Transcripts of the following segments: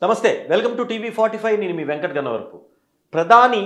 నమస్తే welcome to TV forty five నేను మీ వెంకట్ గన్నవరపు ప్రధాని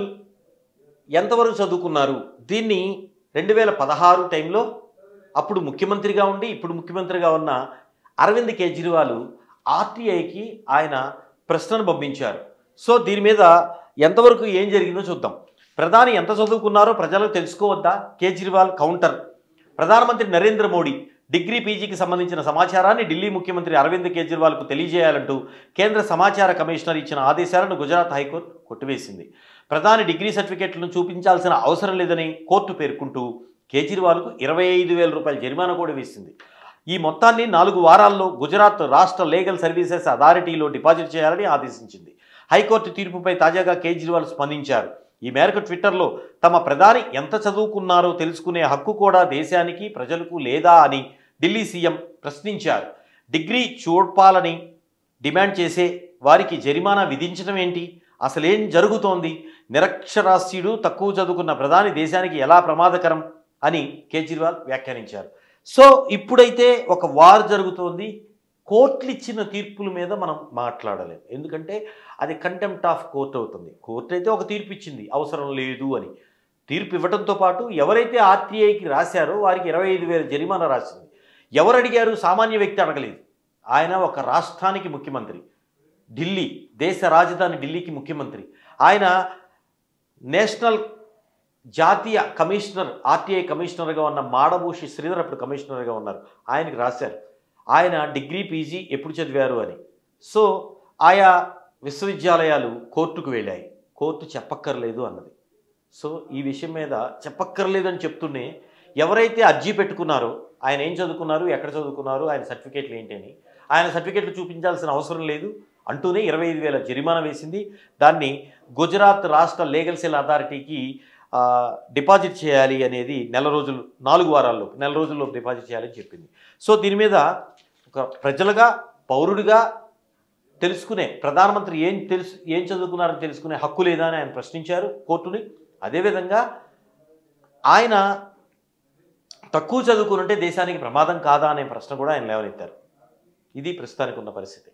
ఎంతవరకు చదువుకున్నారు దీన్ని రెండు వేల పదహారు టైంలో అప్పుడు ముఖ్యమంత్రిగా ఉండి ఇప్పుడు ముఖ్యమంత్రిగా ఉన్న అరవింద్ కేజ్రీవాల్ ఆర్టీఐకి ఆయన ప్రశ్నను పంపించారు సో దీని మీద ఎంతవరకు ఏం జరిగిందో చూద్దాం ప్రధాని ఎంత చదువుకున్నారో ప్రజలకు తెలుసుకోవద్దా కేజ్రీవాల్ కౌంటర్ ప్రధానమంత్రి నరేంద్ర మోడీ డిగ్రీ పీజీకి సంబంధించిన సమాచారాన్ని ఢిల్లీ ముఖ్యమంత్రి అరవింద్ కేజ్రీవాల్కు తెలియజేయాలంటూ కేంద్ర సమాచార కమిషనర్ ఇచ్చిన ఆదేశాలను గుజరాత్ హైకోర్టు కొట్టివేసింది ప్రధాని డిగ్రీ సర్టిఫికెట్లను చూపించాల్సిన అవసరం లేదని కోర్టు పేర్కొంటూ కేజ్రీవాల్కు ఇరవై ఐదు వేల రూపాయల జరిమానా కూడా వేసింది ఈ మొత్తాన్ని నాలుగు వారాల్లో గుజరాత్ రాష్ట్ర లీగల్ సర్వీసెస్ అథారిటీలో డిపాజిట్ చేయాలని ఆదేశించింది హైకోర్టు తీర్పుపై తాజాగా కేజ్రీవాల్ స్పందించారు ఈ మేరకు ట్విట్టర్లో తమ ప్రధాని ఎంత చదువుకున్నారో తెలుసుకునే హక్కు కూడా దేశానికి ప్రజలకు లేదా అని ఢిల్లీ సీఎం ప్రశ్నించారు డిగ్రీ చూపాలని డిమాండ్ చేసే వారికి జరిమానా విధించడం ఏంటి అసలేం జరుగుతోంది నిరక్షరాస్యుడు తక్కువ చదువుకున్న ప్రధాని దేశానికి ఎలా ప్రమాదకరం అని కేజ్రీవాల్ వ్యాఖ్యానించారు సో ఇప్పుడైతే ఒక వార్ జరుగుతోంది కోర్టులు ఇచ్చిన తీర్పుల మీద మనం మాట్లాడలేం ఎందుకంటే అది కంటెంప్ట్ ఆఫ్ కోర్ట్ అవుతుంది కోర్టు అయితే ఒక తీర్పు ఇచ్చింది అవసరం లేదు అని తీర్పు ఇవ్వడంతో పాటు ఎవరైతే ఆర్టీఐకి రాశారో వారికి ఇరవై ఐదు వేల జరిమానా రాసింది ఎవరు అడిగారు సామాన్య వ్యక్తి అడగలేదు ఆయన ఒక రాష్ట్రానికి ముఖ్యమంత్రి ఢిల్లీ దేశ రాజధాని ఢిల్లీకి ముఖ్యమంత్రి ఆయన నేషనల్ జాతీయ కమిషనర్ ఆర్టీఐ కమిషనర్గా ఉన్న మాడభూషి శ్రీధర్ అప్పుడు కమిషనర్గా ఉన్నారు ఆయనకి రాశారు ఆయన డిగ్రీ పీజీ ఎప్పుడు చదివారు అని సో ఆయా విశ్వవిద్యాలయాలు కోర్టుకు వెళ్ళాయి కోర్టు చెప్పక్కర్లేదు అన్నది సో ఈ విషయం మీద చెప్పక్కర్లేదు అని చెప్తూనే ఎవరైతే అర్జీ పెట్టుకున్నారో ఆయన ఏం చదువుకున్నారు ఎక్కడ చదువుకున్నారు ఆయన సర్టిఫికేట్లు ఏంటి అని ఆయన సర్టిఫికేట్లు చూపించాల్సిన అవసరం లేదు అంటూనే ఇరవై ఐదు వేల జరిమానా వేసింది దాన్ని గుజరాత్ రాష్ట్ర లీగల్ సెల్ అథారిటీకి ఆ, డిపాజిట్ చేయాలి అనేది నెల రోజులు నాలుగు వారాల్లో నెల రోజుల్లో డిపాజిట్ చేయాలని చెప్పింది సో దీని మీద ఒక ప్రజలుగా పౌరుడిగా తెలుసుకునే ప్రధానమంత్రి ఏం తెలుసు ఏం చదువుకున్నారని తెలుసుకునే హక్కు లేదా అని ఆయన ప్రశ్నించారు కోర్టుని అదేవిధంగా ఆయన తక్కువ చదువుకునుంటే దేశానికి ప్రమాదం కాదా అనే ప్రశ్న కూడా ఆయన లేవనెత్తారు ఇది ప్రస్తుతానికి ఉన్న పరిస్థితి